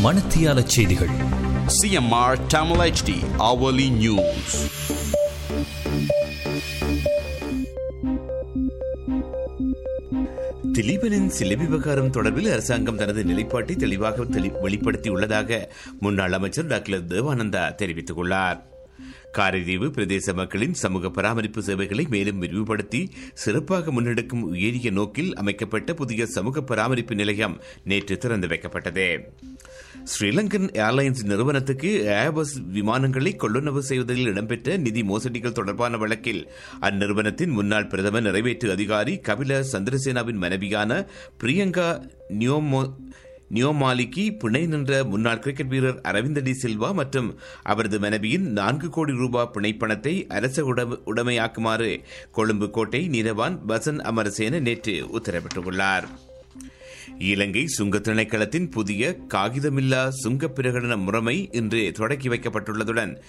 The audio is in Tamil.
மணத்தியால செய்திகள் CMR Tamil HD hourly news. திலீபனின் சிலை விவகாரம் தொடர்பில் அரசாங்கம் தனது நிலைப்பாட்டை தெளிவாக தெளி- வெளிப்படுத்தியுள்ளதாக முன்னாள் அமைச்சர் டாக்டர் தேவானந்தா தெரிவித்துள்ளார் காரைதீவு பிரதேச மக்களின் சமூக பராமரிப்பு சேவைகளை மேலும் விரிவுபடுத்தி சிறப்பாக முன்னெடுக்கும் உயரிய நோக்கில் அமைக்கப்பட்ட புதிய சமூக பராமரிப்பு நிலையம் நேற்று திறந்து வைக்கப்பட்டது ஸ்ரீலங்கன் ஏர்லைன்ஸ் நிறுவனத்துக்கு ஏர்பஸ் விமானங்களை கொள்ளுணவு செய்வதில் இடம்பெற்ற நிதி மோசடிகள் தொடர்பான வழக்கில் அந்நிறுவனத்தின் முன்னாள் பிரதம நிறைவேற்று அதிகாரி கபில சந்திரசேனாவின் மனைவியான பிரியங்கா நியோமோ நியோமாலிக்கு பிணை நின்ற முன்னாள் கிரிக்கெட் வீரர் அரவிந்த் டி சில்வா மற்றும் அவரது மனைவியின் நான்கு கோடி ரூபாய் பிணைப்பணத்தை அரச உடம- உடைமையாக்குமாறு கொழும்பு கோட்டை நீதவான் பசன் அமரசேன நேற்று உத்தரவிட்டுள்ளார் இலங்கை சுங்க திணைக்களத்தின் புதிய காகிதமில்லா சுங்க பிரகடன முறைமை இன்று தொடக்கி வைக்கப்பட்டுள்ளதுடன்